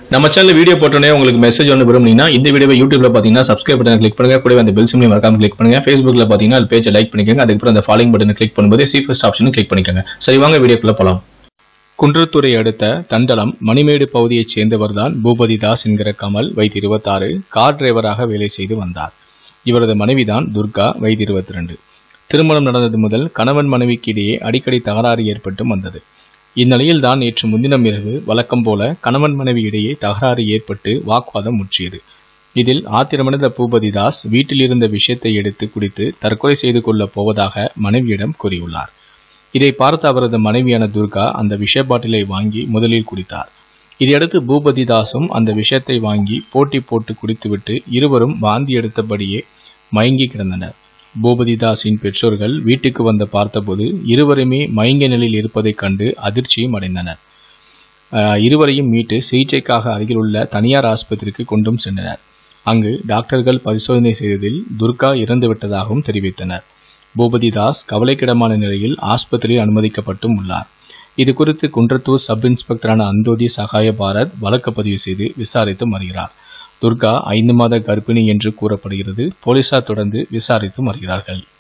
நம்ம channel video போட்டோன்னே உங்களுக்கு மெசேஜ் ஒன்று விரும்புனீங்கன்னா இந்த வீடியோவை யூடியூப்ல பார்த்தீங்கன்னா சப்ஸ்கிரைப் பட்டன் கிளிக் பண்ணுங்க கூடவே அந்த பெல் சிம்லையும் மறக்காம கிளிக் பண்ணுங்க ஃபேஸ்புக்ல பார்த்தீங்கன்னா அது பேஜை லைக் பண்ணிக்கோங்க அதுக்கப்புறம் அந்த ஃபாலோயிங் பட்டனை கிளிக் பண்ணும்போது சி ஃபர்ஸ்ட் ஆப்ஷனும் கிளிக் பண்ணிக்கோங்க சரி வாங்க வீடியோக்குள்ள போலாம் குன்றத்தூரை அடுத்த தண்டலம் மணிமேடு பகுதியைச் சேர்ந்தவர்தான் பூபதி தாஸ் என்கிற கமல் வயது இருபத்தாறு கார் டிரைவராக வேலை செய்து வந்தார் இவரது மனைவிதான் துர்கா வயது இருபத்தி ரெண்டு திருமணம் நடந்தது முதல் கணவன் மனைவிக்கு இடையே அடிக்கடி தகராறு ஏற்பட்டு வந்தது இந்நிலையில் தான் நேற்று முன்தினம் இரவு வழக்கம் போல கணவன் மனைவி இடையே தகராறு ஏற்பட்டு வாக்குவாதம் முற்றியது இதில் ஆத்திரமடைந்த பூபதி தாஸ் வீட்டில் இருந்த விஷயத்தை எடுத்து குடித்து தற்கொலை செய்து கொள்ளப் போவதாக மனைவியிடம் கூறியுள்ளார் இதை பார்த்த அவரது மனைவியான துர்கா அந்த விஷ பாட்டிலை வாங்கி முதலில் குடித்தார் இதையடுத்து பூபதி தாஸும் அந்த விஷத்தை வாங்கி போட்டி போட்டு குடித்துவிட்டு இருவரும் வாந்தி எடுத்தபடியே மயங்கி கிடந்தனர் பூபதி தாஸின் பெற்றோர்கள் வீட்டுக்கு வந்து பார்த்தபோது இருவருமே மயங்க நிலையில் இருப்பதைக் கண்டு அதிர்ச்சியும் அடைந்தனர் ஆஹ் இருவரையும் மீட்டு சிகிச்சைக்காக அருகிலுள்ள தனியார் ஆஸ்பத்திரிக்கு கொண்டும் சென்றனர் அங்கு டாக்டர்கள் பரிசோதனை செய்ததில் துர்கா இறந்து விட்டதாகவும் தெரிவித்தனர் பூபதி தாஸ் கவலைக்கிடமான நிலையில் ஆஸ்பத்திரியில் அனுமதிக்கப்பட்டும் உள்ளார் இது குறித்து குன்றத்தூர் சப் இன்ஸ்பெக்டரான அந்தோதி சகாய பாரத் வழக்கு பதிவு செய்து விசாரித்து வருகிறார் துர்கா ஐந்து மாத கர்ப்பிணி என்று கூறப்படுகிறது போலீசார் தொடர்ந்து விசாரித்து வருகிறார்கள்